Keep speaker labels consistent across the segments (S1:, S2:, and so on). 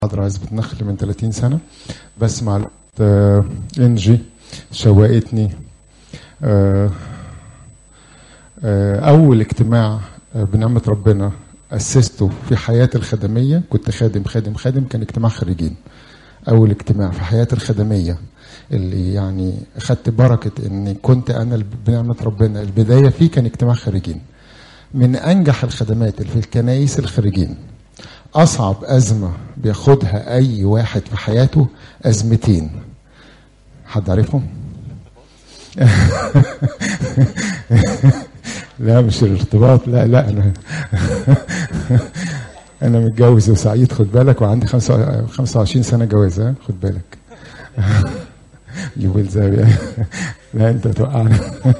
S1: حضر عزبة نخل من 30 سنة بس مع الوقت آه، انجي شوقتني آه، آه، أول اجتماع آه، بنعمة ربنا أسسته في حياتي الخدمية كنت خادم خادم خادم كان اجتماع خريجين أول اجتماع في حياتي الخدمية اللي يعني خدت بركة إني كنت أنا بنعمة ربنا البداية فيه كان اجتماع خريجين من أنجح الخدمات اللي في الكنائس الخريجين أصعب أزمة بياخدها أي واحد في حياته أزمتين حد عارفهم؟ لا مش الارتباط لا لا أنا أنا متجوز وسعيد خد بالك وعندي 25 سنة جواز ها خد بالك جوبيل زاوية لا أنت توقعنا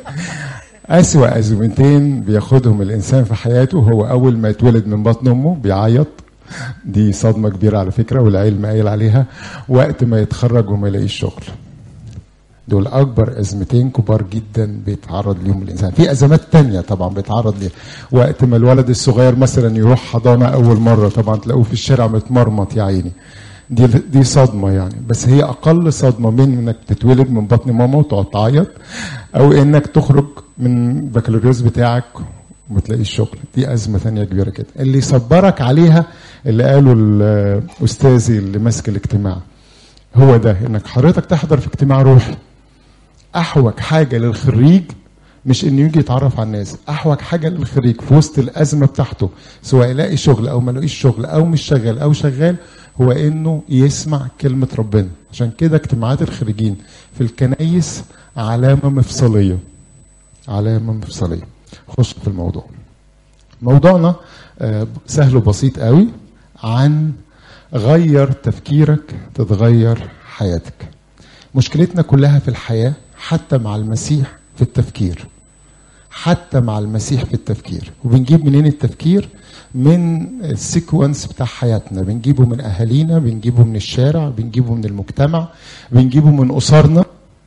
S1: أسوأ أزمتين بياخدهم الإنسان في حياته هو أول ما يتولد من بطن أمه بيعيط دي صدمة كبيرة على فكرة والعلم قايل عليها وقت ما يتخرج وما يلاقيش شغل دول أكبر أزمتين كبار جدا بيتعرض ليهم الإنسان في أزمات تانية طبعا بيتعرض ليها وقت ما الولد الصغير مثلا يروح حضانة أول مرة طبعا تلاقوه في الشارع متمرمط يا عيني دي دي صدمه يعني بس هي اقل صدمه من انك تتولد من بطن ماما وتقعد تعيط او انك تخرج من البكالوريوس بتاعك وما تلاقيش شغل دي ازمه ثانيه كبيره كده اللي يصبرك عليها اللي قاله الاستاذي اللي ماسك الاجتماع هو ده انك حضرتك تحضر في اجتماع روحي احوج حاجه للخريج مش انه يجي يتعرف على الناس احوج حاجه للخريج في وسط الازمه بتاعته سواء يلاقي شغل او ما لاقيش شغل او مش شغال او شغال هو انه يسمع كلمه ربنا عشان كده اجتماعات الخريجين في الكنايس علامه مفصليه علامه مفصليه خش في الموضوع موضوعنا سهل وبسيط قوي عن غير تفكيرك تتغير حياتك مشكلتنا كلها في الحياه حتى مع المسيح في التفكير حتى مع المسيح في التفكير وبنجيب منين التفكير من السيكونس بتاع حياتنا بنجيبه من اهالينا بنجيبه من الشارع بنجيبه من المجتمع بنجيبه من اسرنا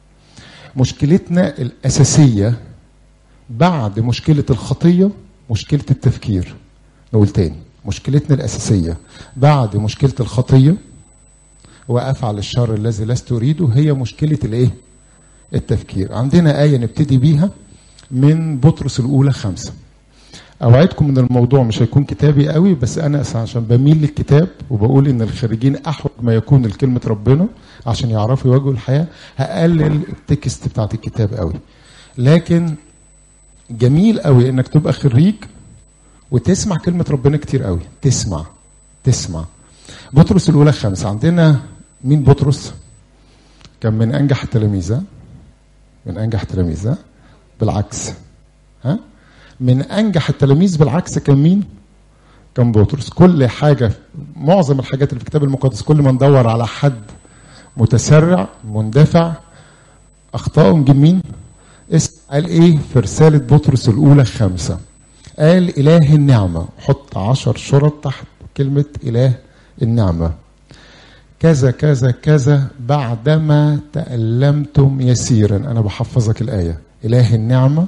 S1: مشكلتنا الاساسيه بعد مشكله الخطيه مشكله التفكير نقول تاني مشكلتنا الاساسيه بعد مشكله الخطيه وافعل الشر الذي لست اريده هي مشكله الايه التفكير عندنا ايه نبتدي بيها من بطرس الاولى خمسه اوعدكم ان الموضوع مش هيكون كتابي قوي بس انا عشان بميل للكتاب وبقول ان الخريجين احوج ما يكون لكلمه ربنا عشان يعرفوا يواجهوا الحياه هقلل التكست بتاعت الكتاب قوي لكن جميل قوي انك تبقى خريج وتسمع كلمه ربنا كتير قوي تسمع تسمع بطرس الاولى خمسه عندنا مين بطرس كان من انجح التلاميذ من انجح التلاميذ بالعكس ها من انجح التلاميذ بالعكس كان مين؟ كان بطرس كل حاجه معظم الحاجات اللي في الكتاب المقدس كل ما ندور على حد متسرع مندفع اخطائه نجيب مين؟ قال ايه في رساله بطرس الاولى خمسه قال اله النعمه حط عشر شرط تحت كلمه اله النعمه كذا كذا كذا بعدما تألمتم يسيرا أنا بحفظك الآية إله النعمة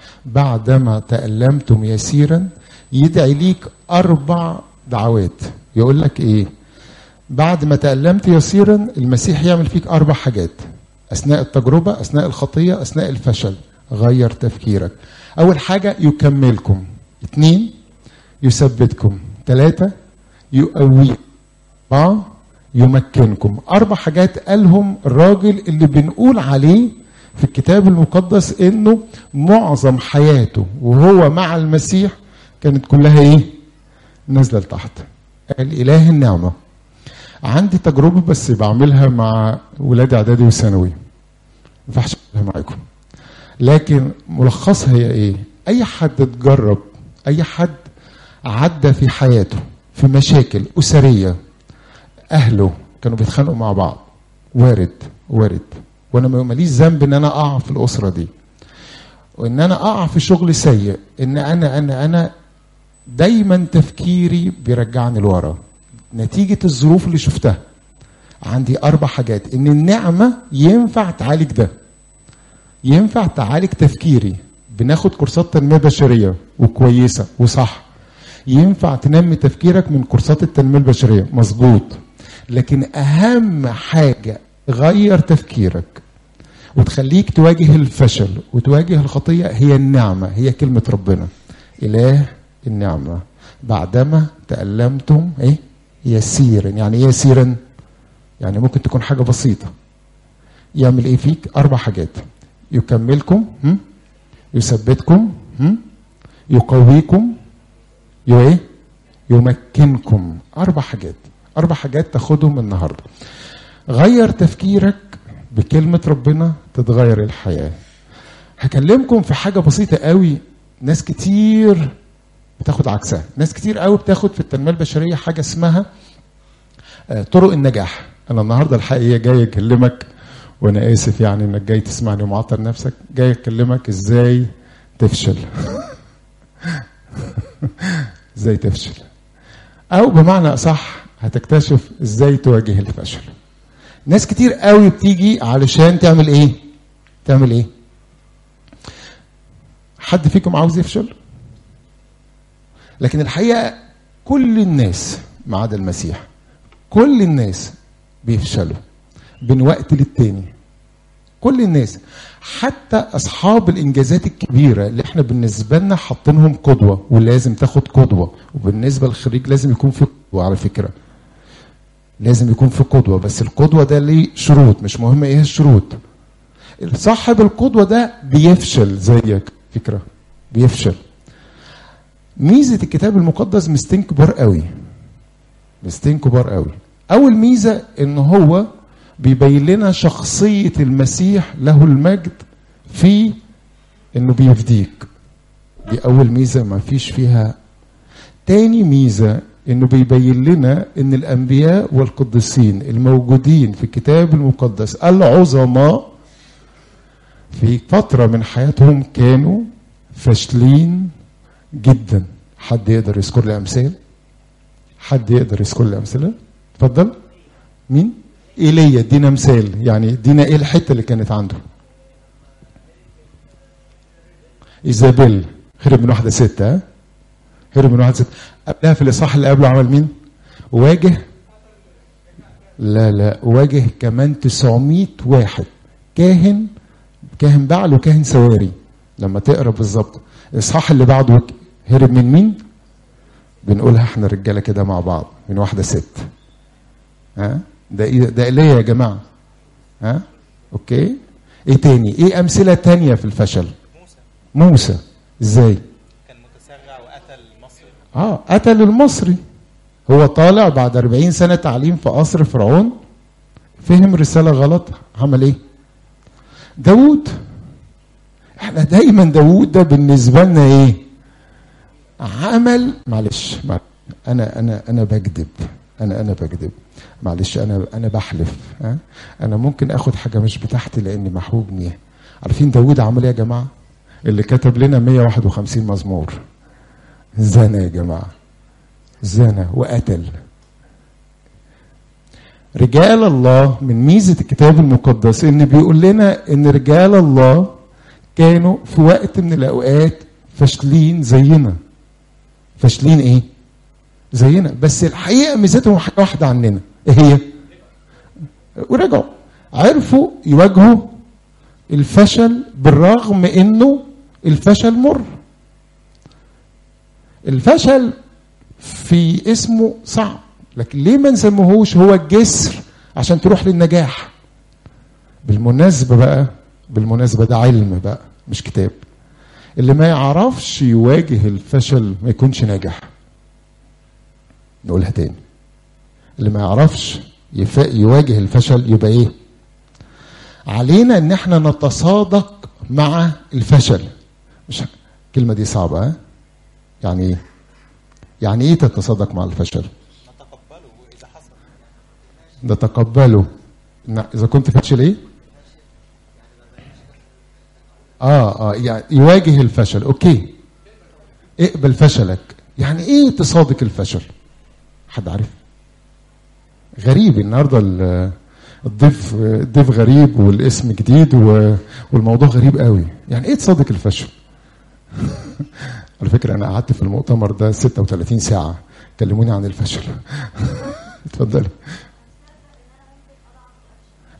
S1: بعدما تألمتم يسيرا يدعي ليك أربع دعوات يقول لك إيه بعد ما تألمت يسيرا المسيح يعمل فيك أربع حاجات أثناء التجربة أثناء الخطية أثناء الفشل غير تفكيرك أول حاجة يكملكم اثنين يثبتكم ثلاثة يقويكم أربعة يمكنكم أربع حاجات قالهم الراجل اللي بنقول عليه في الكتاب المقدس انه معظم حياته وهو مع المسيح كانت كلها ايه نازله لتحت قال اله النعمه عندي تجربه بس بعملها مع ولاد اعدادي وثانوي ما ينفعش اعملها معاكم لكن ملخصها هي ايه اي حد اتجرب اي حد عدى في حياته في مشاكل اسريه اهله كانوا بيتخانقوا مع بعض وارد وارد وانا ماليش ذنب ان انا اقع في الاسره دي وان انا اقع في شغل سيء ان انا انا انا دايما تفكيري بيرجعني لورا نتيجه الظروف اللي شفتها عندي اربع حاجات ان النعمه ينفع تعالج ده ينفع تعالج تفكيري بناخد كورسات تنميه بشريه وكويسه وصح ينفع تنمي تفكيرك من كورسات التنميه البشريه مظبوط لكن اهم حاجه غير تفكيرك وتخليك تواجه الفشل وتواجه الخطيه هي النعمه هي كلمه ربنا اله النعمه بعدما تألمتم ايه يسيرا يعني ايه يسيرا يعني ممكن تكون حاجه بسيطه يعمل ايه فيك اربع حاجات يكملكم هم؟ يثبتكم هم؟ يقويكم يو ايه يمكنكم اربع حاجات اربع حاجات تاخدهم النهارده غير تفكيرك بكلمه ربنا تتغير الحياه هكلمكم في حاجه بسيطه قوي ناس كتير بتاخد عكسها ناس كتير قوي بتاخد في التنميه البشريه حاجه اسمها آه، طرق النجاح انا النهارده الحقيقه جاي اكلمك وانا اسف يعني انك جاي تسمعني ومعطل نفسك جاي اكلمك ازاي تفشل ازاي تفشل او بمعنى اصح هتكتشف ازاي تواجه الفشل ناس كتير قوي بتيجي علشان تعمل ايه تعمل ايه حد فيكم عاوز يفشل لكن الحقيقه كل الناس ما عدا المسيح كل الناس بيفشلوا بين وقت للتاني كل الناس حتى اصحاب الانجازات الكبيره اللي احنا بالنسبه لنا حاطينهم قدوه ولازم تاخد قدوه وبالنسبه للخريج لازم يكون في قدوه على فكره لازم يكون في قدوه بس القدوه ده ليه شروط مش مهم ايه الشروط صاحب القدوه ده بيفشل زيك فكره بيفشل ميزه الكتاب المقدس ميزتين كبار قوي ميزتين كبار قوي اول ميزه ان هو بيبين لنا شخصيه المسيح له المجد في انه بيفديك دي اول ميزه ما فيش فيها تاني ميزه انه بيبين لنا ان الانبياء والقديسين الموجودين في الكتاب المقدس العظماء في فتره من حياتهم كانوا فاشلين جدا حد يقدر يذكر لي امثال حد يقدر يذكر لي امثله اتفضل مين ايليا ادينا مثال يعني ادينا ايه الحته اللي كانت عنده ايزابيل هرب من واحده ست ها هرب من واحده ست قبلها في الاصحاح اللي قبله عمل مين واجه لا لا واجه كمان 900 واحد كاهن كاهن بعل وكاهن سواري لما تقرا بالظبط الاصحاح اللي بعده هرب من مين بنقولها احنا رجاله كده مع بعض من واحده ست ها ده إيه ده ايليا يا جماعه ها اوكي ايه تاني ايه امثله تانية في الفشل
S2: موسى
S1: موسى ازاي
S2: كان متسرع وقتل المصري
S1: اه قتل المصري هو طالع بعد 40 سنه تعليم في قصر فرعون فهم رساله غلط عمل ايه داوود احنا دايما داوود ده بالنسبه لنا ايه عمل معلش معلش. انا انا انا بكذب انا انا بكذب معلش انا انا بحلف ها انا ممكن اخد حاجه مش بتاعتي لاني محبوب بيها عارفين داوود عمل ايه يا جماعه اللي كتب لنا 151 مزمور زنى يا جماعه زنى وقتل رجال الله من ميزه الكتاب المقدس ان بيقول لنا ان رجال الله كانوا في وقت من الاوقات فاشلين زينا فاشلين ايه زينا بس الحقيقه ميزتهم حاجه واحده عننا ايه هي ورجعوا عرفوا يواجهوا الفشل بالرغم انه الفشل مر الفشل في اسمه صعب لكن ليه ما نسميهوش هو الجسر عشان تروح للنجاح بالمناسبة بقى بالمناسبة ده علم بقى مش كتاب اللي ما يعرفش يواجه الفشل ما يكونش ناجح نقولها تاني اللي ما يعرفش يف... يواجه الفشل يبقى ايه علينا ان احنا نتصادق مع الفشل مش الكلمة دي صعبة ها يعني ايه يعني ايه تتصادق مع الفشل
S2: نتقبله اذا حصل
S1: نتقبله ن- اذا كنت فاشل ايه اه اه يعني يواجه الفشل اوكي اقبل فشلك يعني ايه تصادق الفشل حد عارف غريب النهارده ال- الضيف الضيف غريب والاسم جديد و- والموضوع غريب قوي يعني ايه تصادق الفشل على فكره انا قعدت في المؤتمر ده 36 ساعه كلموني عن الفشل اتفضلي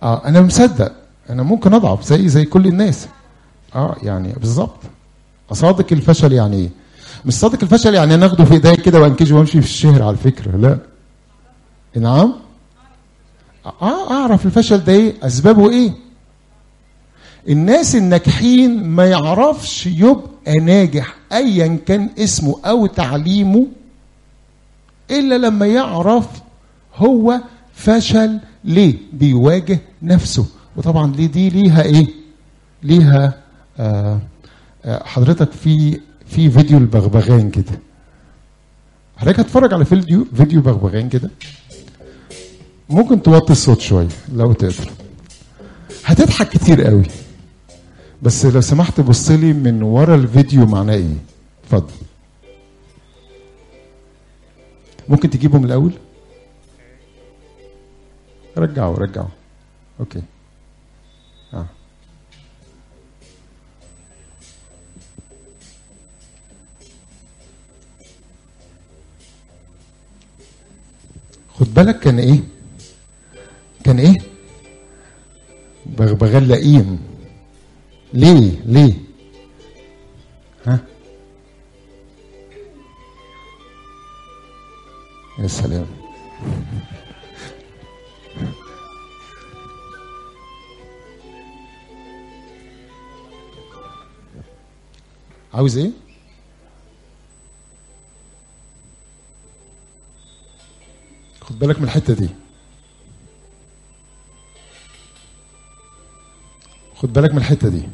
S1: اه انا مصدق انا ممكن اضعف زي زي كل الناس اه يعني بالظبط اصادق الفشل يعني ايه مش صادق الفشل يعني ناخده في ايديا كده وانكشه وامشي في الشهر على فكره لا نعم اه اعرف الفشل ده ايه اسبابه ايه الناس الناجحين ما يعرفش يبقى ناجح ايا كان اسمه او تعليمه الا لما يعرف هو فشل ليه بيواجه نفسه وطبعا ليه دي ليها ايه ليها آه آه حضرتك في في فيديو البغبغان كده حضرتك هتتفرج على فيديو فيديو بغبغان كده ممكن توطي الصوت شويه لو تقدر هتضحك كتير قوي بس لو سمحت بص لي من ورا الفيديو معناه ايه اتفضل ممكن تجيبه من الاول رجعه رجعه اوكي اه خد بالك كان ايه كان ايه بغبغان لئيم ليه ليه ها يا سلام عاوز ايه خد بالك من الحته دي خد بالك من الحته دي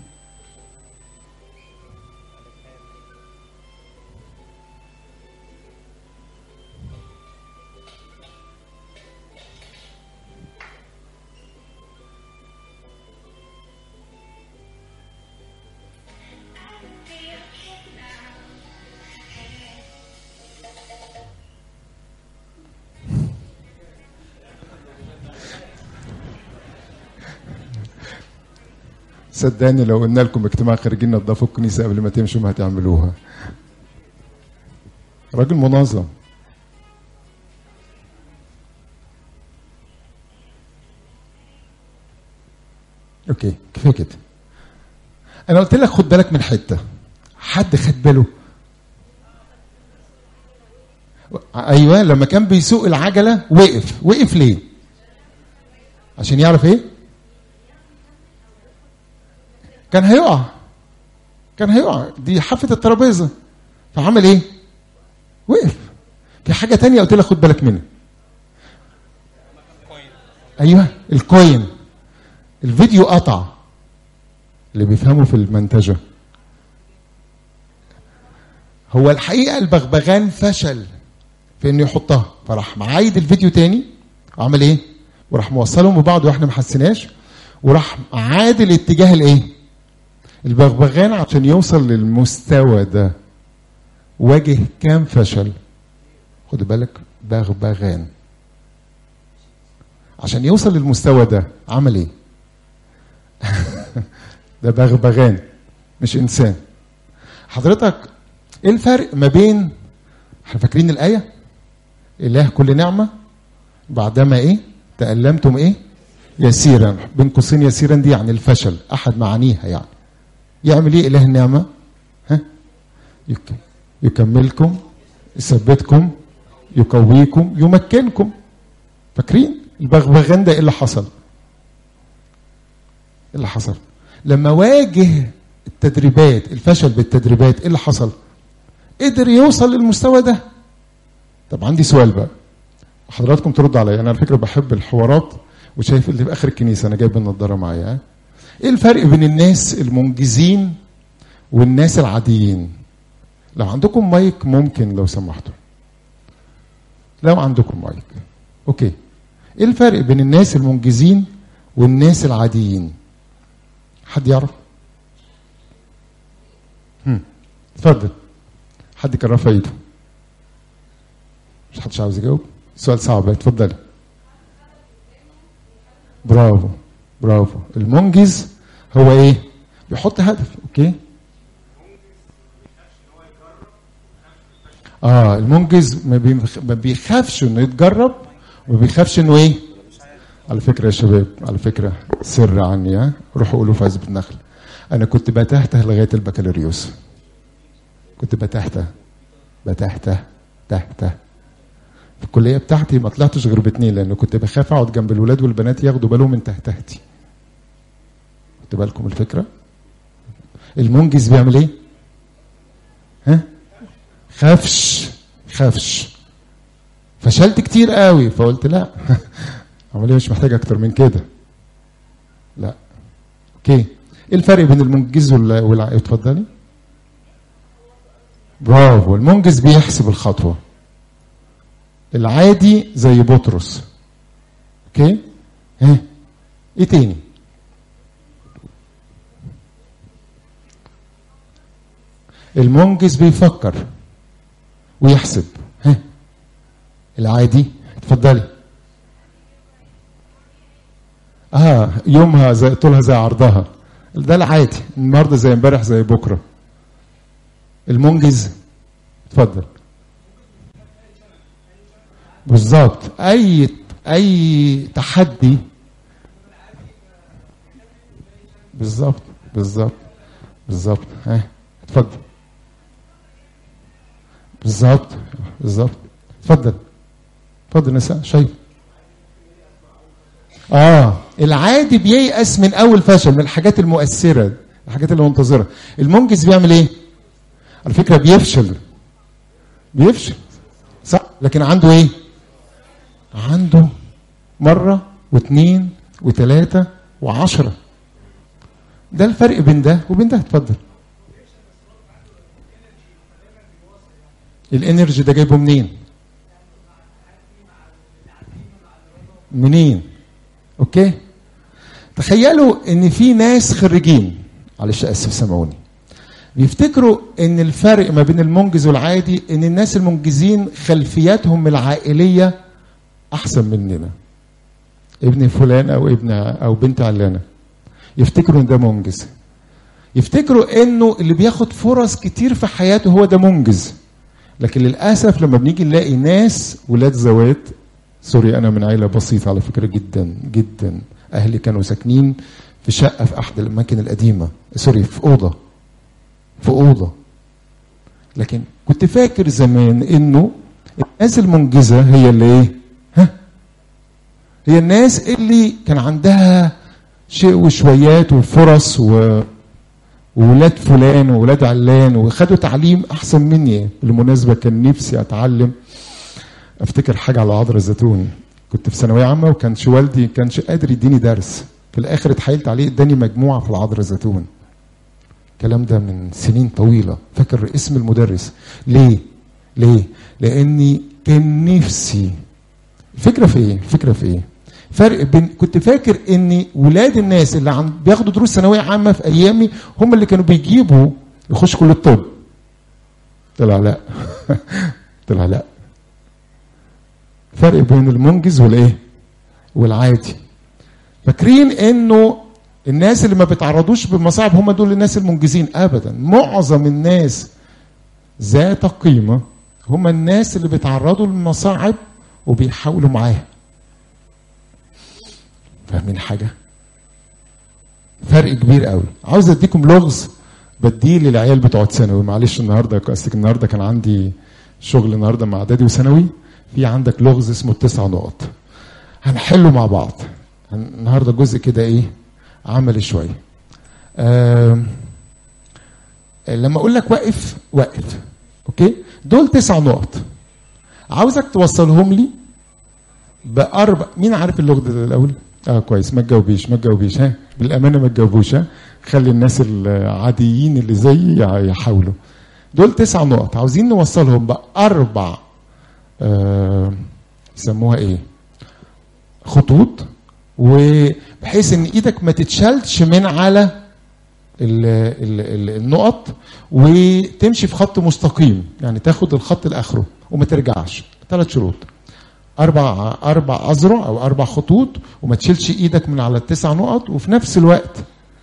S1: صدقني لو قلنا لكم اجتماع خارجين نظفوا الكنيسه قبل ما تمشوا ما هتعملوها راجل منظم اوكي كفايه كده انا قلت لك خد بالك من حته حد خد باله ايوه لما كان بيسوق العجله وقف وقف ليه عشان يعرف ايه كان هيقع كان هيقع دي حافه الترابيزه فعمل ايه وقف في حاجه تانية قلت لك خد بالك منها ايوه الكوين الفيديو قطع اللي بيفهموا في المنتجه هو الحقيقه البغبغان فشل في انه يحطها فراح معايد الفيديو تاني وعمل ايه وراح موصلهم ببعض واحنا ما حسيناش وراح عادل اتجاه الايه البغبغان عشان يوصل للمستوى ده واجه كام فشل خد بالك بغبغان عشان يوصل للمستوى ده عمل ايه ده بغبغان مش انسان حضرتك ايه الفرق ما بين احنا فاكرين الايه اله كل نعمه بعدما ايه تألمتم ايه يسيرا بين قوسين يسيرا دي يعني الفشل احد معانيها يعني يعمل ايه اله النعمه ها يك... يكملكم يثبتكم يقويكم يمكنكم فاكرين البغبغان ده ايه اللي حصل ايه اللي حصل لما واجه التدريبات الفشل بالتدريبات ايه اللي حصل قدر يوصل للمستوى ده طب عندي سؤال بقى حضراتكم تردوا عليا انا على فكره بحب الحوارات وشايف اللي في اخر الكنيسه انا جايب النضاره معايا ها؟ ايه الفرق بين الناس المنجزين والناس العاديين لو عندكم مايك ممكن لو سمحتوا لو عندكم مايك اوكي ايه الفرق بين الناس المنجزين والناس العاديين حد يعرف هم. اتفضل حد كان رافع ايده مش حدش عاوز يجاوب سؤال صعب اتفضل برافو برافو المنجز هو ايه بيحط هدف اوكي اه المنجز ما بيخ- ما بيخافش انه يتجرب وما بيخافش انه ايه على فكره يا شباب على فكره سر عني ها روحوا قولوا في عزبة النخل انا كنت بتهته لغايه البكالوريوس كنت بتهته بتهته تهته في الكليه بتاعتي ما طلعتش غير باتنين لان كنت بخاف اقعد جنب الولاد والبنات ياخدوا بالهم من تهتهتي خدت بالكم الفكره المنجز بيعمل ايه ها خافش خافش فشلت كتير قوي فقلت لا عمليه مش محتاجه اكتر من كده لا اوكي ايه الفرق بين المنجز وال والع... اتفضلي برافو المنجز بيحسب الخطوه العادي زي بطرس اوكي ها ايه تاني المنجز بيفكر ويحسب ها العادي اتفضلي اه يومها زي طولها زي عرضها ده العادي النهارده زي امبارح زي بكره المنجز اتفضل بالظبط اي اي تحدي بالظبط بالظبط بالظبط ها اتفضل بالظبط بالظبط اتفضل اتفضل نساء شايف اه العادي بييأس من اول فشل من الحاجات المؤثره الحاجات اللي منتظره المنجز بيعمل ايه على فكره بيفشل بيفشل صح لكن عنده ايه عنده مره واثنين وثلاثه وعشره ده الفرق بين ده وبين ده اتفضل الانرجي ده جايبه منين منين اوكي تخيلوا ان في ناس خريجين معلش اسف سامعوني بيفتكروا ان الفرق ما بين المنجز والعادي ان الناس المنجزين خلفياتهم العائليه احسن مننا ابن فلان او ابن او بنت علانه يفتكروا ان ده منجز يفتكروا انه اللي بياخد فرص كتير في حياته هو ده منجز لكن للاسف لما بنيجي نلاقي ناس ولاد زوات سوري انا من عائله بسيطه على فكره جدا جدا اهلي كانوا ساكنين في شقه في احد الاماكن القديمه سوري في اوضه في اوضه لكن كنت فاكر زمان انه الناس المنجزه هي اللي ايه ها هي الناس اللي كان عندها شيء وشويات وفرص و وولاد فلان وولاد علان وخدوا تعليم احسن مني بالمناسبه كان نفسي اتعلم افتكر حاجه على عذر الزيتون كنت في ثانويه عامه وكانش والدي كانش قادر يديني درس في الاخر اتحايلت عليه اداني مجموعه في العذر الزيتون الكلام ده من سنين طويله فاكر اسم المدرس ليه ليه لاني كان نفسي الفكره في ايه الفكره في ايه فرق بين كنت فاكر ان ولاد الناس اللي عم بياخدوا دروس ثانويه عامه في ايامي هم اللي كانوا بيجيبوا يخش كل الطب طلع لا طلع لا فرق بين المنجز والايه والعادي فاكرين انه الناس اللي ما بيتعرضوش بالمصاعب هم دول الناس المنجزين ابدا معظم الناس ذات قيمه هم الناس اللي بيتعرضوا للمصاعب وبيحاولوا معاها فاهمين حاجه فرق كبير قوي عاوز اديكم لغز بديه للعيال بتوع ثانوي معلش النهارده قصدك النهارده كان عندي شغل النهارده مع اعدادي وثانوي في عندك لغز اسمه التسع نقط هنحله مع بعض النهارده جزء كده ايه عملي شويه آه لما اقول لك وقف وقف اوكي دول تسع نقط عاوزك توصلهم لي باربع مين عارف اللغز ده الاول اه كويس ما تجاوبيش ما تجاوبيش ها بالامانه ما تجاوبوش ها خلي الناس العاديين اللي زيي يحاولوا دول تسع نقط عاوزين نوصلهم باربع آه يسموها ايه خطوط وبحيث ان ايدك ما تتشالش من على ال ال ال النقط وتمشي في خط مستقيم يعني تاخد الخط لاخره وما ترجعش ثلاث شروط اربع اربع اذرع او اربع خطوط وما تشيلش ايدك من على التسع نقط وفي نفس الوقت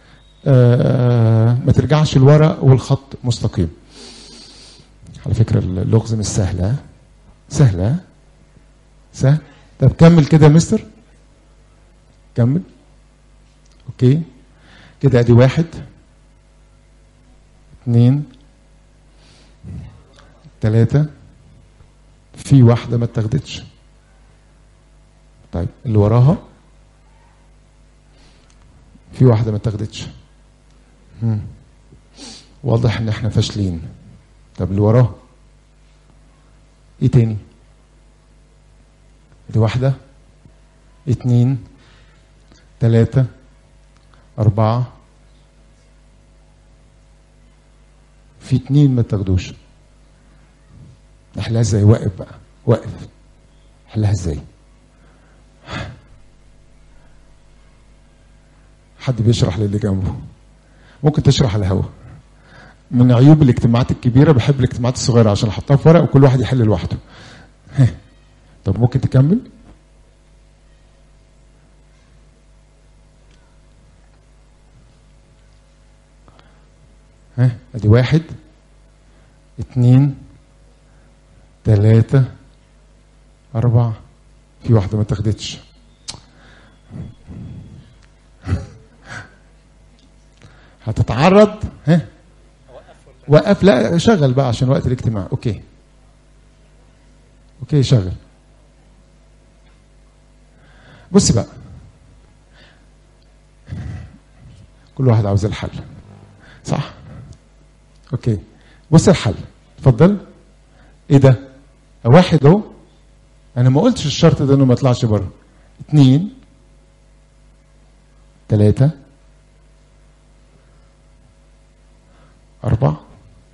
S1: آه ما ترجعش لورا والخط مستقيم على فكره اللغز مش سهله سهله سهل طب كمل كده يا مستر كمل اوكي كده ادي واحد اتنين تلاتة في واحدة ما اتاخدتش طيب اللي وراها في واحدة ما اتاخدتش مم. واضح ان احنا فاشلين طب اللي وراه ايه تاني دي واحدة اتنين تلاتة أربعة في اتنين ما تاخدوش نحلها ازاي واقف بقى واقف حلها ازاي حد بيشرح للي جنبه ممكن تشرح على الهوا من عيوب الاجتماعات الكبيره بحب الاجتماعات الصغيره عشان احطها في ورق وكل واحد يحل لوحده طب ممكن تكمل ها ادي واحد اتنين تلاتة أربعة في واحدة ما تاخدتش هتتعرض ها وقف لا شغل بقى عشان وقت الاجتماع اوكي اوكي شغل بص بقى كل واحد عاوز الحل صح اوكي بص الحل اتفضل ايه ده واحد اهو انا ما قلتش الشرط ده انه ما يطلعش بره اتنين تلاتة أربعة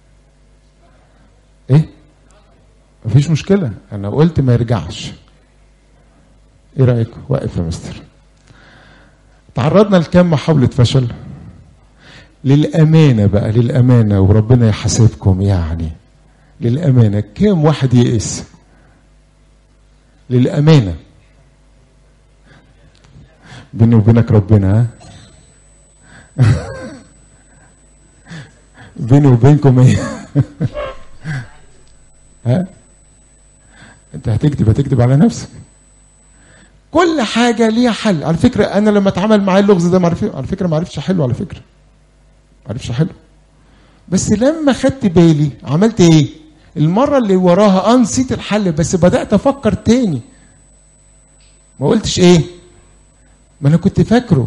S1: إيه؟ مفيش مشكلة أنا قلت ما يرجعش إيه رأيك؟ واقف يا مستر تعرضنا لكم محاولة فشل للأمانة بقى للأمانة وربنا يحاسبكم يعني للأمانة كم واحد يئس للأمانة بيني وبينك ربنا ها بيني وبينكم ايه ها انت هتكذب هتكذب على نفسك كل حاجة ليها حل على فكرة أنا لما اتعامل معايا اللغز ده معرف على فكرة ما عرفتش أحله على فكرة ما عرفتش أحله بس لما خدت بالي عملت إيه؟ المرة اللي وراها اه نسيت الحل بس بدأت أفكر تاني ما قلتش إيه؟ ما أنا كنت فاكره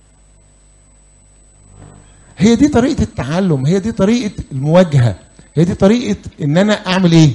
S1: هي دي طريقة التعلم هي دي طريقة المواجهة هي دي طريقة ان انا اعمل ايه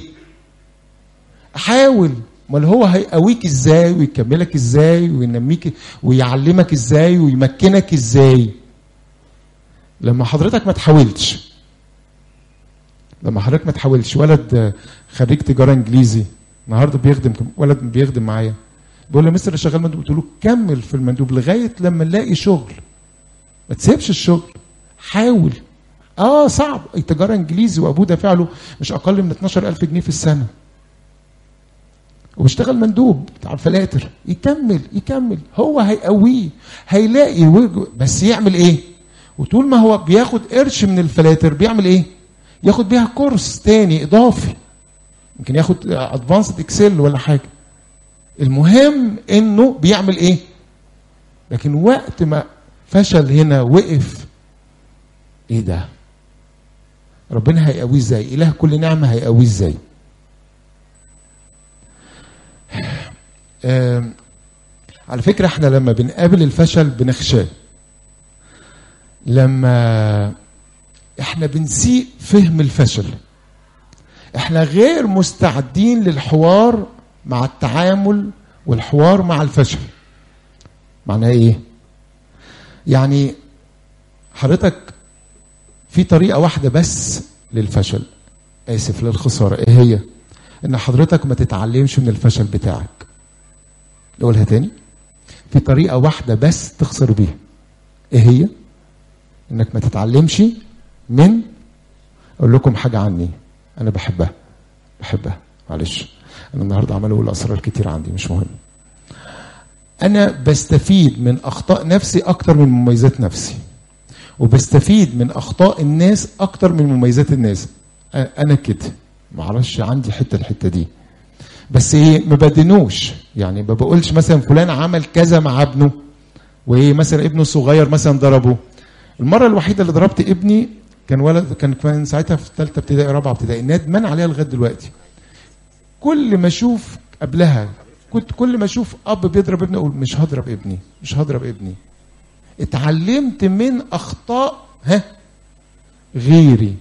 S1: احاول امال هو هيقويك ازاي ويكملك ازاي وينميك ويعلمك ازاي ويمكنك ازاي لما حضرتك ما تحاولش لما حضرتك ما تحاولش ولد خريج تجاره انجليزي النهارده بيخدم ولد بيخدم معايا بيقول لي مستر شغال مندوب قلت له كمل في المندوب لغايه لما نلاقي شغل ما تسيبش الشغل حاول اه صعب التجاره انجليزي وابوه دافع له مش اقل من 12000 جنيه في السنه وبيشتغل مندوب بتاع الفلاتر يكمل يكمل هو هيقويه هيلاقي وجه بس يعمل ايه وطول ما هو بياخد قرش من الفلاتر بيعمل ايه ياخد بيها كورس تاني اضافي يمكن ياخد ادفانسد اكسل ولا حاجه المهم انه بيعمل ايه لكن وقت ما فشل هنا وقف ايه ده ربنا هيقويه ازاي اله كل نعمه هيقويه ازاي على فكره احنا لما بنقابل الفشل بنخشاه لما احنا بنسيء فهم الفشل احنا غير مستعدين للحوار مع التعامل والحوار مع الفشل معناه ايه يعني حضرتك في طريقه واحده بس للفشل اسف للخساره ايه هي ان حضرتك ما تتعلمش من الفشل بتاعك نقولها تاني في طريقه واحده بس تخسر بيها ايه هي انك ما تتعلمش من اقول لكم حاجه عني انا بحبها بحبها معلش انا النهارده عمال اقول اسرار كتير عندي مش مهم انا بستفيد من اخطاء نفسي اكتر من مميزات نفسي وبستفيد من اخطاء الناس اكتر من مميزات الناس انا كده معرفش عندي حته الحته دي بس ايه ما بدنوش يعني ما بقولش مثلا فلان عمل كذا مع ابنه وايه مثلا ابنه الصغير مثلا ضربه المره الوحيده اللي ضربت ابني كان ولد كان كان ساعتها في ثالثه ابتدائي رابعه ابتدائي ندمان عليها لغايه دلوقتي كل ما اشوف قبلها كنت كل ما اشوف اب بيضرب ابني اقول مش هضرب ابني مش هضرب ابني اتعلمت من اخطاء ها غيري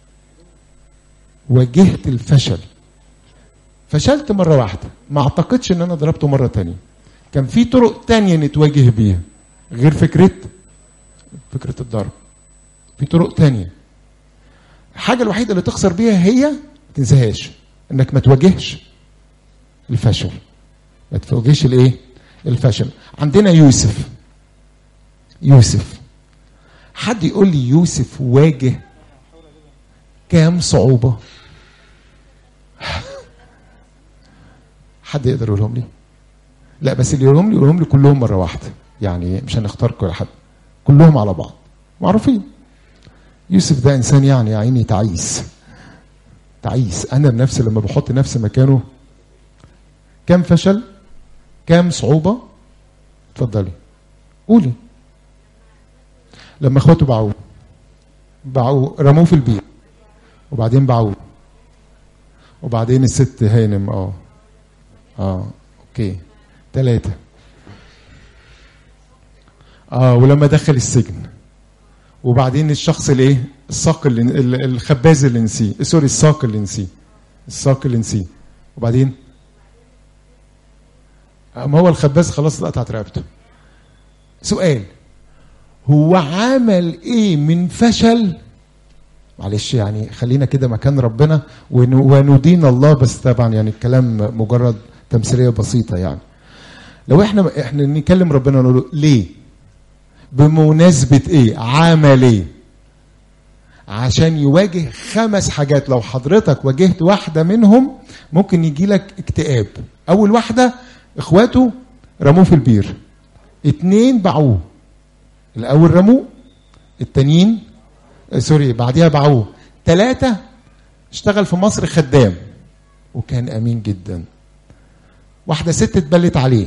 S1: واجهت الفشل فشلت مرة واحدة ما اعتقدش ان انا ضربته مرة تانية كان في طرق تانية نتواجه بيها غير فكرة فكرة الضرب في طرق تانية الحاجة الوحيدة اللي تخسر بيها هي ما تنساهاش انك ما تواجهش الفشل ما تواجهش الايه الفشل عندنا يوسف يوسف حد يقول لي يوسف واجه كام صعوبة حد يقدر يقولهم لي لا بس اللي يقولهم لي يقولهم لي كلهم مرة واحدة يعني مش هنختار كل حد كلهم على بعض معروفين يوسف ده انسان يعني يا عيني تعيس تعيس انا بنفسي لما بحط نفسي مكانه كم فشل كم صعوبة اتفضلي قولي لما اخواته باعوه باعوه رموه في البيت وبعدين باعوه وبعدين الست هانم اه اه اوكي ثلاثة اه ولما دخل السجن وبعدين الشخص الايه الساق اللي ال- الخباز اللي نسيه سوري الساق اللي نسيه الساق اللي نسيه وبعدين آه، ما هو الخباز خلاص قطعت رقبته سؤال هو عمل ايه من فشل معلش يعني خلينا كده مكان ربنا ون- وندين الله بس طبعا يعني الكلام مجرد تمثيليه بسيطه يعني لو احنا احنا نكلم ربنا نقول له ليه بمناسبه ايه عمل ايه عشان يواجه خمس حاجات لو حضرتك واجهت واحده منهم ممكن يجي لك اكتئاب اول واحده اخواته رموه في البير اتنين باعوه الاول رموه التانيين آه، سوري بعديها باعوه ثلاثة اشتغل في مصر خدام وكان امين جدا واحدة ست اتبلت عليه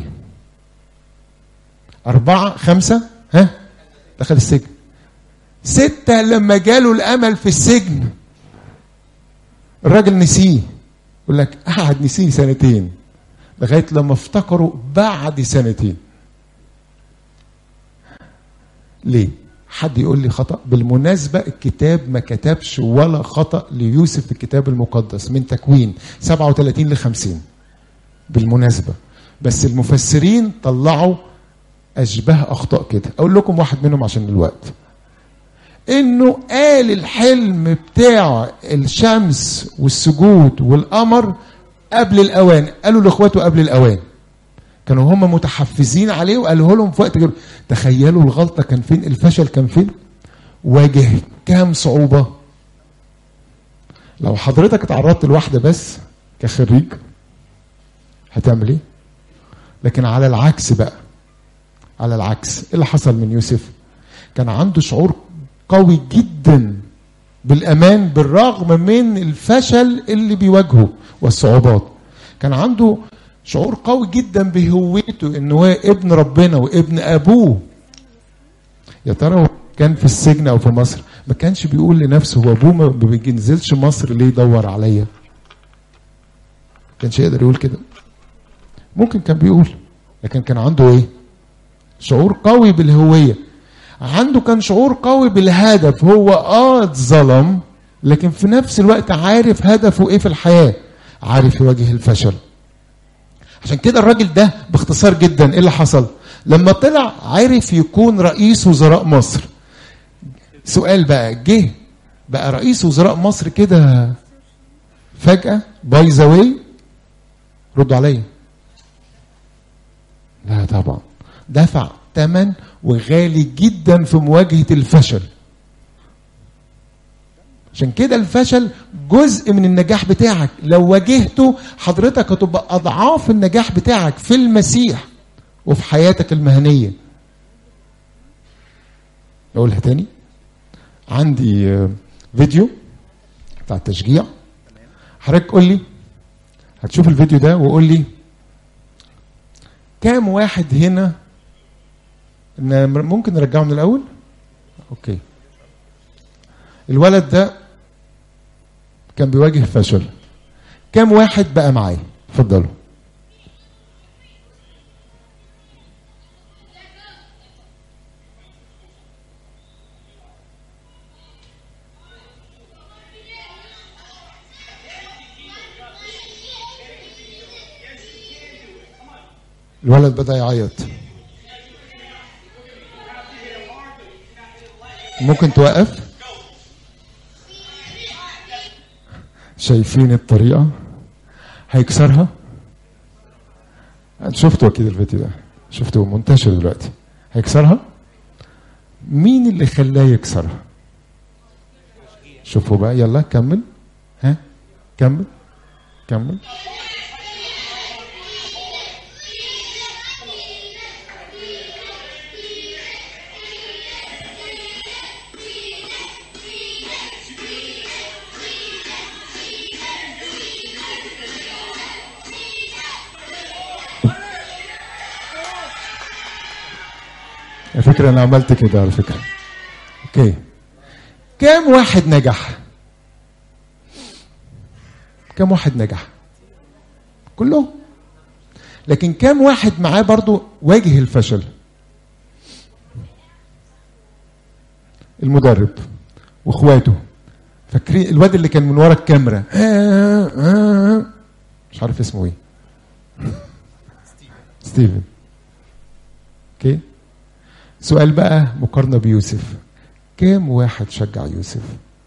S1: أربعة خمسة ها دخل السجن ستة لما جاله الأمل في السجن الراجل نسيه يقول لك قعد نسيه سنتين لغاية لما افتكروا بعد سنتين ليه؟ حد يقول لي خطأ بالمناسبة الكتاب ما كتبش ولا خطأ ليوسف في الكتاب المقدس من تكوين 37 ل 50 بالمناسبة بس المفسرين طلعوا أشبه أخطاء كده أقول لكم واحد منهم عشان الوقت إنه قال الحلم بتاع الشمس والسجود والقمر قبل الأوان قالوا لإخواته قبل الأوان كانوا هم متحفزين عليه وقالوا لهم في وقت جب... تخيلوا الغلطه كان فين الفشل كان فين واجه كام صعوبه لو حضرتك اتعرضت لواحده بس كخريج هتعمل ايه لكن على العكس بقى على العكس ايه اللي حصل من يوسف كان عنده شعور قوي جدا بالامان بالرغم من الفشل اللي بيواجهه والصعوبات كان عنده شعور قوي جدا بهويته انه هو ابن ربنا وابن ابوه يا ترى هو كان في السجن او في مصر ما كانش بيقول لنفسه هو ابوه ما بينزلش مصر ليه يدور عليا ما كانش يقدر يقول كده ممكن كان بيقول لكن كان عنده ايه شعور قوي بالهويه عنده كان شعور قوي بالهدف هو اه اتظلم لكن في نفس الوقت عارف هدفه ايه في الحياه عارف يواجه الفشل عشان كده الراجل ده باختصار جدا ايه اللي حصل لما طلع عرف يكون رئيس وزراء مصر سؤال بقى جه بقى رئيس وزراء مصر كده فجأة باي ذا واي ردوا عليا لا طبعا دفع ثمن وغالي جدا في مواجهة الفشل عشان كده الفشل جزء من النجاح بتاعك لو واجهته حضرتك هتبقى اضعاف النجاح بتاعك في المسيح وفي حياتك المهنيه اقولها تاني عندي آه، فيديو بتاع التشجيع حضرتك قول لي هتشوف الفيديو ده وقول لي كام واحد هنا إن ممكن نرجعه من الاول اوكي الولد ده كان بيواجه فشل كام واحد بقى معاه اتفضلوا الولد بدأ يعيط ممكن توقف شايفين الطريقة هيكسرها شفتوا اكيد الفيديو ده شفتوا منتشر دلوقتي هيكسرها مين اللي خلاه يكسرها شوفوا بقى يلا كمل ها كمل كمل على فكرة أنا عملت كده على فكرة أوكي كام واحد نجح؟ كام واحد نجح؟ كلهم لكن كام واحد معاه برضو واجه الفشل؟ المدرب واخواته فاكرين الواد اللي كان من ورا الكاميرا آه آه مش عارف اسمه ايه ستيفن اوكي سؤال بقى مقارنة بيوسف كام واحد شجع يوسف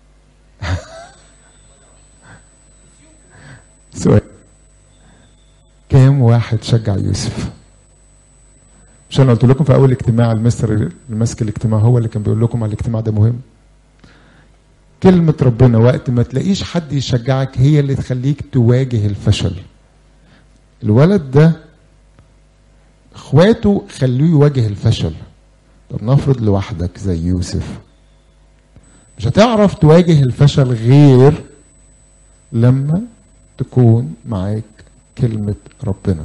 S1: سؤال كام واحد شجع يوسف مش انا قلت لكم في اول اجتماع المستر اللي ماسك الاجتماع هو اللي كان بيقول لكم على الاجتماع ده مهم كلمة ربنا وقت ما تلاقيش حد يشجعك هي اللي تخليك تواجه الفشل الولد ده اخواته خلوه يواجه الفشل طب نفرض لوحدك زي يوسف مش هتعرف تواجه الفشل غير لما تكون معاك كلمة ربنا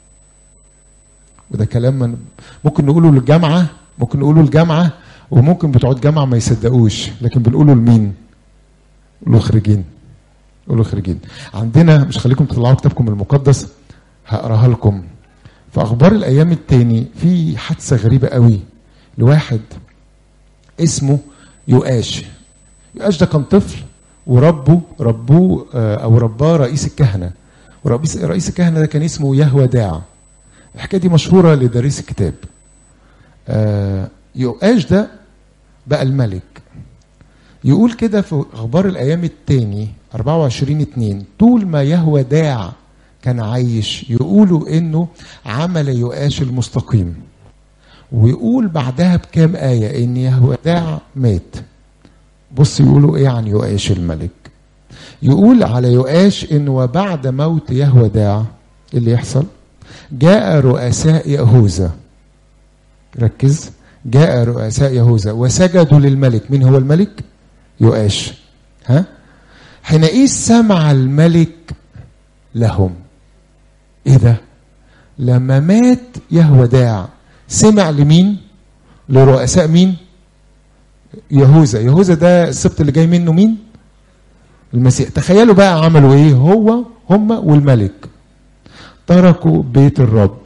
S1: وده كلام من ممكن نقوله للجامعة ممكن نقوله الجامعة وممكن بتوع الجامعة ما يصدقوش لكن بنقوله لمين؟ قولوا خريجين قولوا خريجين عندنا مش خليكم تطلعوا كتابكم المقدس هقراها لكم في اخبار الايام التاني في حادثه غريبه قوي لواحد اسمه يؤاش يؤاش ده كان طفل وربه ربوه آه، او رباه رئيس الكهنه ورئيس رئيس الكهنه ده كان اسمه يهوى داع الحكايه دي مشهوره لدارس الكتاب آه، يؤاش ده بقى الملك يقول كده في اخبار الايام التاني 24 2 طول ما يهوى داع كان عايش يقولوا انه عمل يؤاش المستقيم ويقول بعدها بكام آية إن يهوداع مات بص يقولوا إيه عن يؤاش الملك يقول على يؤاش إن وبعد موت يهوداع اللي يحصل جاء رؤساء يهوذا ركز جاء رؤساء يهوذا وسجدوا للملك مين هو الملك يؤاش ها حينئذ سمع الملك لهم ايه ده لما مات يهوداع سمع لمين لرؤساء مين يهوذا يهوذا ده السبط اللي جاي منه مين المسيح تخيلوا بقى عملوا ايه هو هم والملك تركوا بيت الرب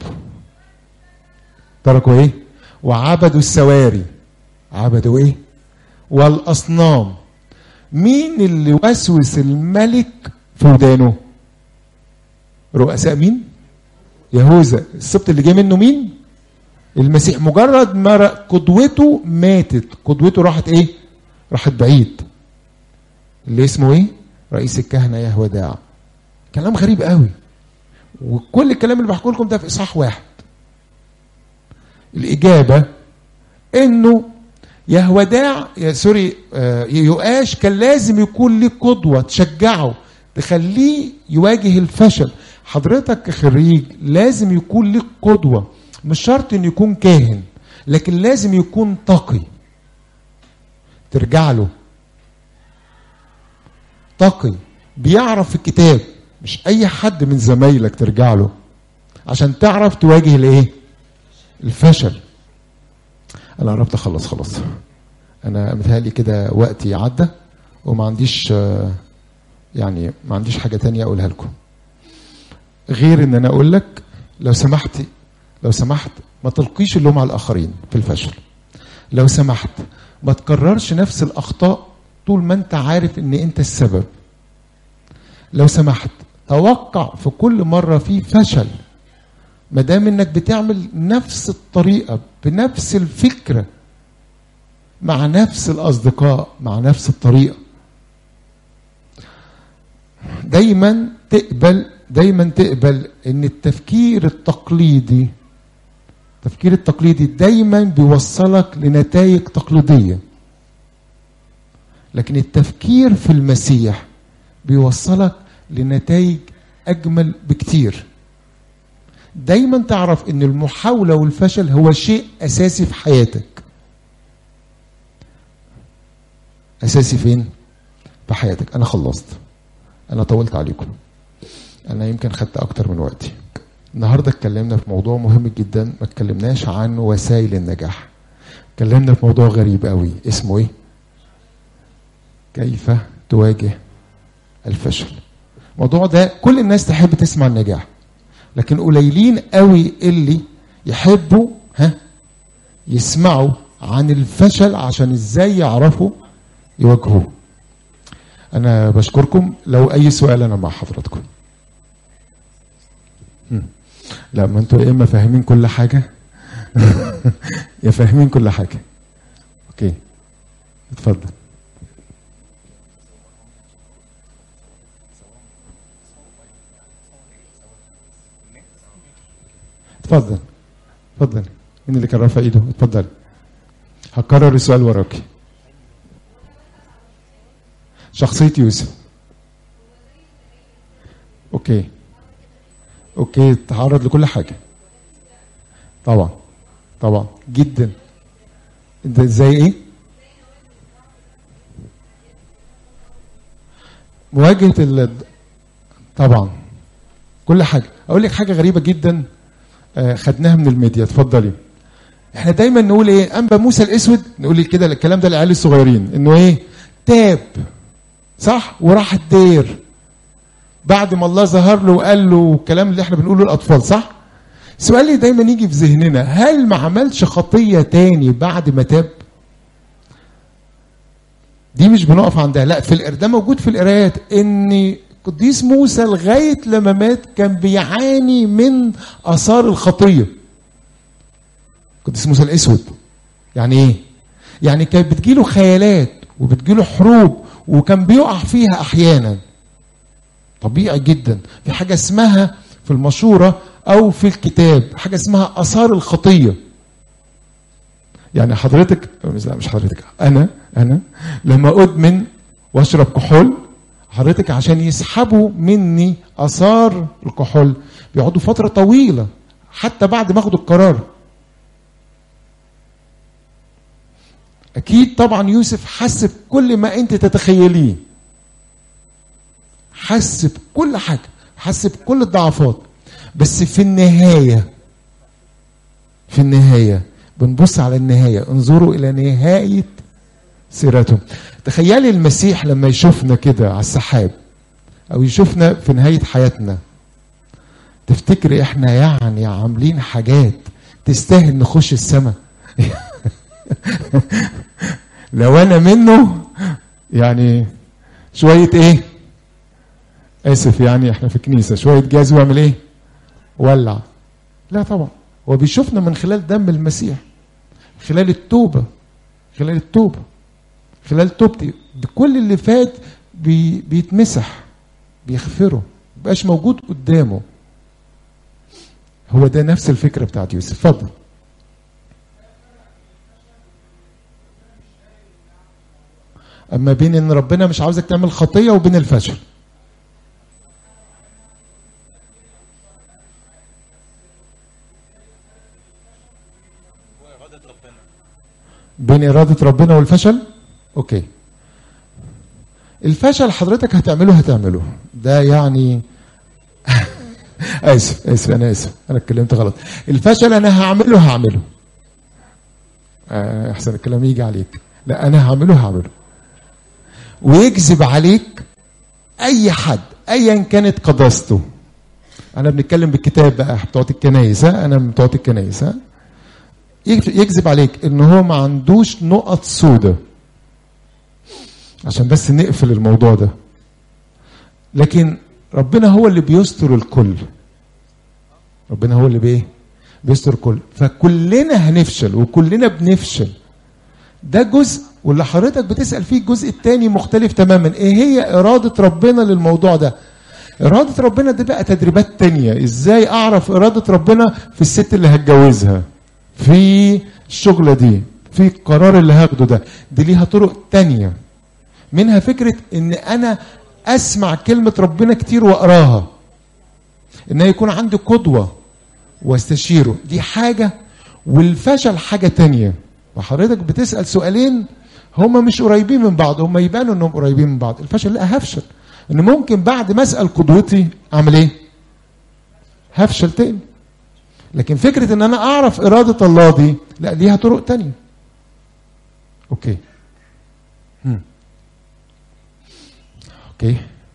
S1: تركوا ايه وعبدوا السواري عبدوا ايه والاصنام مين اللي وسوس الملك في ودانه رؤساء مين يهوذا السبط اللي جاي منه مين المسيح مجرد ما ر- قدوته ماتت قدوته راحت ايه راحت بعيد اللي اسمه ايه رئيس الكهنه يهوداع كلام غريب قوي وكل الكلام اللي بحكيه لكم ده في اصحاح واحد الاجابه انه يهوداع يا سوري آه، يؤاش كان لازم يكون ليه قدوه تشجعه تخليه يواجه الفشل حضرتك كخريج لازم يكون ليك قدوه مش شرط انه يكون كاهن لكن لازم يكون تقي ترجع له تقي بيعرف الكتاب مش اي حد من زمايلك ترجع له عشان تعرف تواجه الايه الفشل انا قربت اخلص خلاص انا متهيألي كده وقتي عدى وما عنديش آه، يعني ما عنديش حاجه تانية اقولها لكم غير ان انا اقول لك لو سمحت لو سمحت ما تلقيش اللوم على الاخرين في الفشل لو سمحت ما تكررش نفس الاخطاء طول ما انت عارف ان انت السبب لو سمحت توقع في كل مره في فشل ما دام انك بتعمل نفس الطريقه بنفس الفكره مع نفس الاصدقاء مع نفس الطريقه دايما تقبل دايما تقبل ان التفكير التقليدي التفكير التقليدي دايما بيوصلك لنتائج تقليديه لكن التفكير في المسيح بيوصلك لنتائج اجمل بكتير دايما تعرف ان المحاوله والفشل هو شيء اساسي في حياتك اساسي فين في حياتك انا خلصت انا طولت عليكم انا يمكن خدت اكتر من وقتي النهارده اتكلمنا في موضوع مهم جدا ما اتكلمناش عن وسائل النجاح اتكلمنا في موضوع غريب قوي اسمه ايه كيف تواجه الفشل الموضوع ده كل الناس تحب تسمع النجاح لكن قليلين قوي اللي يحبوا ها يسمعوا عن الفشل عشان ازاي يعرفوا يواجهوه انا بشكركم لو اي سؤال انا مع حضراتكم مم. لا ما انتوا يا اما فاهمين كل حاجه يا فاهمين كل حاجه اوكي اتفضل اتفضل اتفضل مين اللي كان رافع ايده اتفضل هكرر السؤال وراكي شخصية يوسف اوكي اوكي تعرض لكل حاجة طبعا طبعا جدا انت زي ايه مواجهة ال طبعا كل حاجة اقول لك حاجة غريبة جدا آه، خدناها من الميديا اتفضلي احنا دايما نقول ايه انبا موسى الاسود نقول كده الكلام ده للعيال الصغيرين انه ايه تاب صح وراح الدير بعد ما الله ظهر له وقال له الكلام اللي احنا بنقوله للاطفال صح السؤال اللي دايما يجي في ذهننا هل ما عملش خطيه تاني بعد ما تاب دي مش بنقف عندها لا في القر- ده موجود في القرايات ان قديس موسى لغايه لما مات كان بيعاني من اثار الخطيه قديس موسى الاسود يعني ايه يعني كانت بتجيله خيالات وبتجيله حروب وكان بيقع فيها احيانا طبيعي جدا في حاجه اسمها في المشوره او في الكتاب حاجه اسمها اثار الخطيه يعني حضرتك لا مش حضرتك انا انا لما ادمن واشرب كحول حضرتك عشان يسحبوا مني اثار الكحول بيقعدوا فتره طويله حتى بعد ما اخد القرار اكيد طبعا يوسف حس بكل ما انت تتخيليه حس بكل حاجه حس بكل الضعفات بس في النهايه في النهايه بنبص على النهايه انظروا الى نهايه سيرته تخيلي المسيح لما يشوفنا كده على السحاب او يشوفنا في نهايه حياتنا تفتكري احنا يعني عاملين حاجات تستاهل نخش السماء لو انا منه يعني شويه ايه اسف يعني احنا في كنيسه شويه جاز واعمل ايه ولع لا طبعا هو بيشوفنا من خلال دم المسيح خلال التوبه خلال التوبه خلال توبتي بكل اللي فات بي بيتمسح بيغفره مبقاش موجود قدامه هو ده نفس الفكره بتاعت يوسف اتفضل اما بين ان ربنا مش عاوزك تعمل خطيه وبين الفشل
S2: وإرادة ربنا
S1: بين اراده ربنا والفشل اوكي الفشل حضرتك هتعمله هتعمله ده يعني اسف اسف انا اسف انا اتكلمت غلط الفشل انا هعمله هعمله آه، احسن الكلام يجي عليك لا انا هعمله هعمله ويكذب عليك اي حد ايا كانت قداسته انا بنتكلم بالكتاب بقى بتوع الكنايس ها؟ انا من بتوع الكنايس ها يك- يكذب عليك ان هو ما عندوش نقط سودة عشان بس نقفل الموضوع ده لكن ربنا هو اللي بيستر الكل ربنا هو اللي بايه بيستر الكل فكلنا هنفشل وكلنا بنفشل ده جزء واللي حضرتك بتسأل فيه الجزء الثاني مختلف تماما ايه هي إرادة ربنا للموضوع ده إرادة ربنا دي بقى تدريبات تانية ازاي اعرف إرادة ربنا في الست اللي هتجوزها في الشغلة دي في القرار اللي هاخده ده دي ليها طرق تانية منها فكرة ان انا اسمع كلمة ربنا كتير واقراها ان يكون عندي قدوة واستشيره دي حاجة والفشل حاجة تانية وحضرتك بتسأل سؤالين هما مش قريبين من بعض هما يبانوا انهم قريبين من بعض الفشل لا هفشل ان ممكن بعد ما اسأل قدوتي اعمل ايه هفشل تاني لكن فكرة ان انا اعرف ارادة الله دي لا ليها طرق تانية اوكي هم. اوكي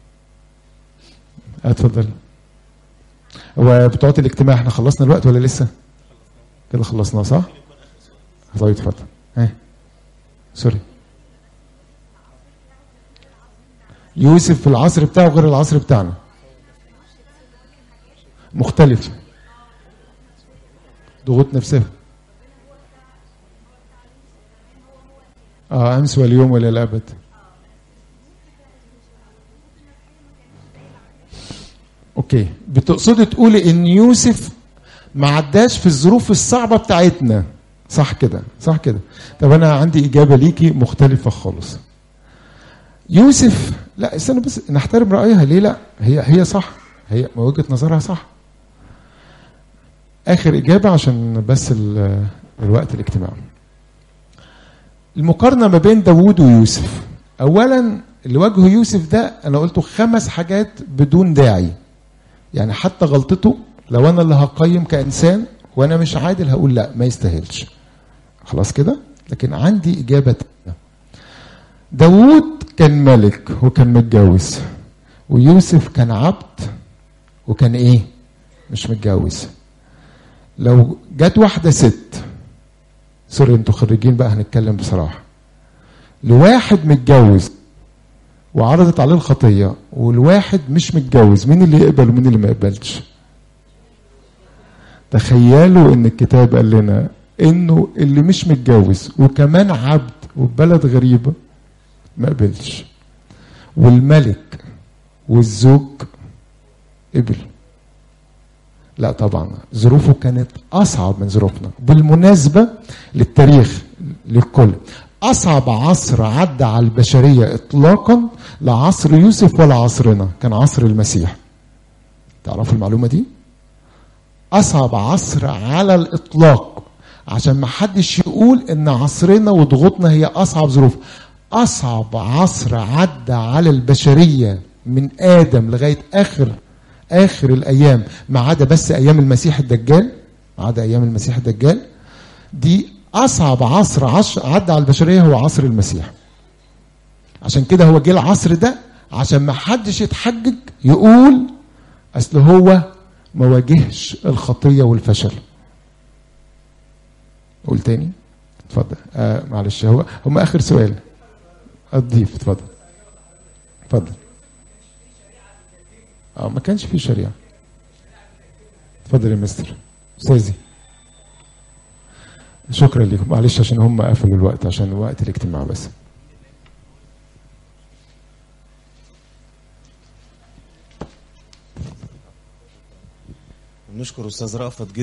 S1: اتفضل هو بتوع الاجتماع احنا خلصنا الوقت ولا لسه كده خلصناه صح طيب اتفضل ها سوري يوسف في العصر بتاعه غير العصر بتاعنا مختلف ضغوط نفسها اه امس واليوم والى الابد اوكي بتقصدي تقولي ان يوسف ما عداش في الظروف الصعبه بتاعتنا صح كده صح كده طب انا عندي اجابه ليكي مختلفه خالص يوسف لا استنى بس نحترم رايها ليه لا هي هي صح هي وجهه نظرها صح اخر اجابه عشان بس ال- الوقت الاجتماع المقارنه ما بين داوود ويوسف اولا اللي واجهه يوسف ده انا قلته خمس حاجات بدون داعي يعني حتى غلطته لو انا اللي هقيم كانسان وانا مش عادل هقول لا ما يستاهلش خلاص كده لكن عندي اجابه تانية داوود كان ملك وكان متجوز ويوسف كان عبد وكان ايه مش متجوز لو جت واحده ست سوري انتوا خريجين بقى هنتكلم بصراحه لواحد متجوز وعرضت عليه الخطيه والواحد مش متجوز مين اللي يقبل ومين اللي ما يقبلش تخيلوا ان الكتاب قال لنا انه اللي مش متجوز وكمان عبد وبلد غريبه ما قبلش والملك والزوج قبل لا طبعا ظروفه كانت اصعب من ظروفنا بالمناسبه للتاريخ للكل اصعب عصر عدى على البشريه اطلاقا لا عصر يوسف ولا عصرنا كان عصر المسيح تعرفوا المعلومه دي اصعب عصر على الاطلاق عشان ما حدش يقول ان عصرنا وضغوطنا هي اصعب ظروف اصعب عصر عدى على البشريه من ادم لغايه اخر اخر الايام ما عدا بس ايام المسيح الدجال ما عدا ايام المسيح الدجال دي اصعب عصر عش عدى على البشريه هو عصر المسيح عشان كده هو جه العصر ده عشان ما حدش يتحجج يقول اصل هو ما واجهش الخطيه والفشل قول تاني اتفضل آه معلش هو هم اخر سؤال الضيف اتفضل اتفضل اه ما كانش في شريعه اتفضل يا مستر استاذي شكرا لكم معلش عشان هم قفلوا الوقت عشان وقت الاجتماع بس
S3: نشكر استاذ رأفت جدا